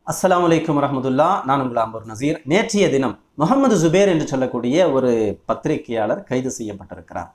அஸ்ஸலாமு அலைக்கும் வரஹ்மத்துல்லாஹ் நான் உங்கள் அம்பர் நசீர் நேற்றைய தினம் முகமது ஜுபேர் என்று சொல்லக்கூடிய ஒரு பத்திரிகையாளர் கைது செய்யப்பட்டிருக்கிறார்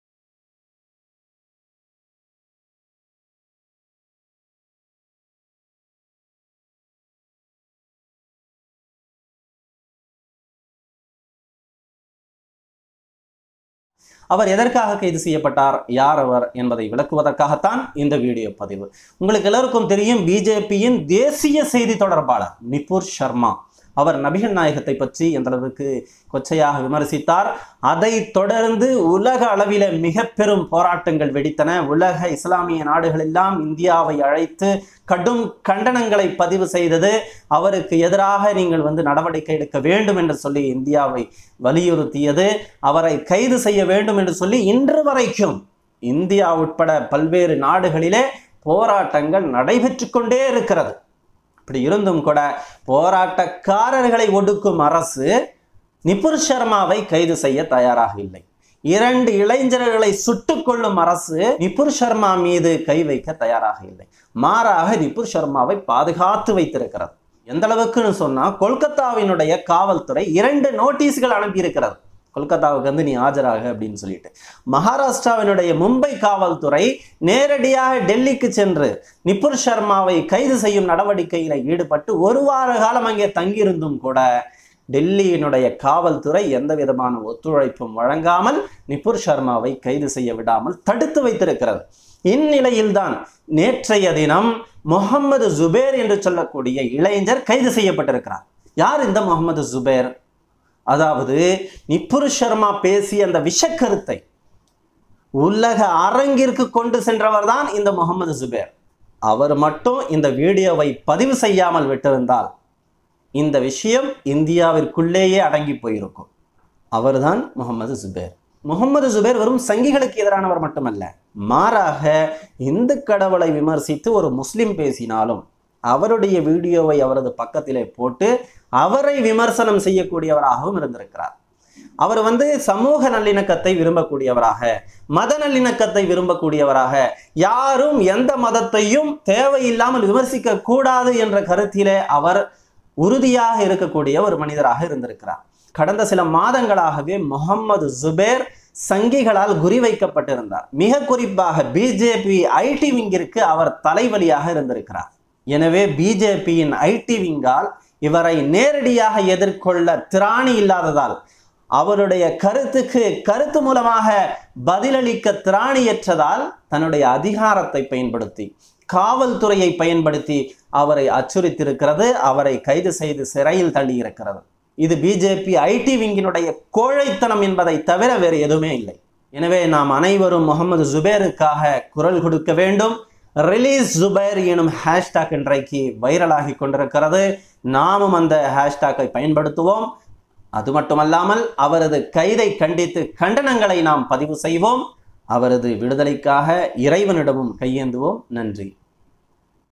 அவர் எதற்காக கைது செய்யப்பட்டார் யார் அவர் என்பதை விளக்குவதற்காகத்தான் இந்த வீடியோ பதிவு உங்களுக்கு எல்லாருக்கும் தெரியும் பிஜேபியின் தேசிய செய்தி தொடர்பாளர் நிபுர் சர்மா அவர் நபிகள் நாயகத்தை பற்றி எந்த அளவுக்கு கொச்சையாக விமர்சித்தார் அதை தொடர்ந்து உலக அளவில மிக பெரும் போராட்டங்கள் வெடித்தன உலக இஸ்லாமிய நாடுகள் எல்லாம் இந்தியாவை அழைத்து கடும் கண்டனங்களை பதிவு செய்தது அவருக்கு எதிராக நீங்கள் வந்து நடவடிக்கை எடுக்க வேண்டும் என்று சொல்லி இந்தியாவை வலியுறுத்தியது அவரை கைது செய்ய வேண்டும் என்று சொல்லி இன்று வரைக்கும் இந்தியா உட்பட பல்வேறு நாடுகளிலே போராட்டங்கள் நடைபெற்று கொண்டே இருக்கிறது இப்படி இருந்தும் கூட போராட்டக்காரர்களை ஒடுக்கும் அரசு நிபுர் சர்மாவை கைது செய்ய தயாராக இல்லை இரண்டு இளைஞர்களை சுட்டுக் கொள்ளும் அரசு நிபுர் சர்மா மீது கை வைக்க தயாராக இல்லை மாறாக நிபுர் சர்மாவை பாதுகாத்து வைத்திருக்கிறது எந்த அளவுக்குன்னு சொன்னா கொல்கத்தாவினுடைய காவல்துறை இரண்டு நோட்டீஸ்கள் அனுப்பியிருக்கிறது கொல்கத்தாவுக்கு வந்து நீ ஆஜராக அப்படின்னு சொல்லிட்டு மகாராஷ்டிராவினுடைய மும்பை காவல்துறை நேரடியாக டெல்லிக்கு சென்று நிபுர் சர்மாவை கைது செய்யும் நடவடிக்கையில் ஈடுபட்டு ஒரு வார காலம் அங்கே தங்கியிருந்தும் கூட டெல்லியினுடைய காவல்துறை எந்த விதமான ஒத்துழைப்பும் வழங்காமல் நிபுர் சர்மாவை கைது செய்ய விடாமல் தடுத்து வைத்திருக்கிறது இந்நிலையில்தான் நேற்றைய தினம் முகமது ஜுபேர் என்று சொல்லக்கூடிய இளைஞர் கைது செய்யப்பட்டிருக்கிறார் யார் இந்த முகமது ஜுபேர் அதாவது நிப்புர் சர்மா பேசிய அந்த விஷக்கருத்தை உலக அரங்கிற்கு கொண்டு சென்றவர் தான் இந்த முகமது ஜுபேர் அவர் மட்டும் இந்த வீடியோவை பதிவு செய்யாமல் விட்டிருந்தால் இந்த விஷயம் இந்தியாவிற்குள்ளேயே அடங்கி போயிருக்கும் அவர்தான் முகமது ஜுபேர் முகமது ஜுபேர் வெறும் சங்கிகளுக்கு எதிரானவர் மட்டுமல்ல மாறாக இந்து கடவுளை விமர்சித்து ஒரு முஸ்லிம் பேசினாலும் அவருடைய வீடியோவை அவரது பக்கத்திலே போட்டு அவரை விமர்சனம் செய்யக்கூடியவராகவும் இருந்திருக்கிறார் அவர் வந்து சமூக நல்லிணக்கத்தை விரும்பக்கூடியவராக மத நல்லிணக்கத்தை விரும்பக்கூடியவராக யாரும் எந்த மதத்தையும் தேவையில்லாமல் விமர்சிக்க கூடாது என்ற கருத்திலே அவர் உறுதியாக இருக்கக்கூடிய ஒரு மனிதராக இருந்திருக்கிறார் கடந்த சில மாதங்களாகவே முகமது ஜுபேர் சங்கிகளால் குறிவைக்கப்பட்டிருந்தார் மிக குறிப்பாக பிஜேபி ஐடி விங்கிற்கு அவர் தலைவலியாக இருந்திருக்கிறார் எனவே பிஜேபியின் ஐடி விங்கால் இவரை நேரடியாக எதிர்கொள்ள திராணி இல்லாததால் அவருடைய கருத்துக்கு கருத்து மூலமாக பதிலளிக்க திராணியற்றதால் தன்னுடைய அதிகாரத்தை பயன்படுத்தி காவல்துறையை பயன்படுத்தி அவரை அச்சுறுத்தியிருக்கிறது அவரை கைது செய்து சிறையில் தள்ளியிருக்கிறது இது பிஜேபி ஐடி விங்கினுடைய கோழைத்தனம் என்பதை தவிர வேறு எதுவுமே இல்லை எனவே நாம் அனைவரும் முகமது ஜுபேருக்காக குரல் கொடுக்க வேண்டும் ரிலீஸ் ஜுபைர் எனும் ஹேஷ்டாக் இன்றைக்கு வைரலாகி கொண்டிருக்கிறது நாமும் அந்த ஹேஷ்டாக்கை பயன்படுத்துவோம் அது மட்டுமல்லாமல் அவரது கைதை கண்டித்து கண்டனங்களை நாம் பதிவு செய்வோம் அவரது விடுதலைக்காக இறைவனிடமும் கையேந்துவோம் நன்றி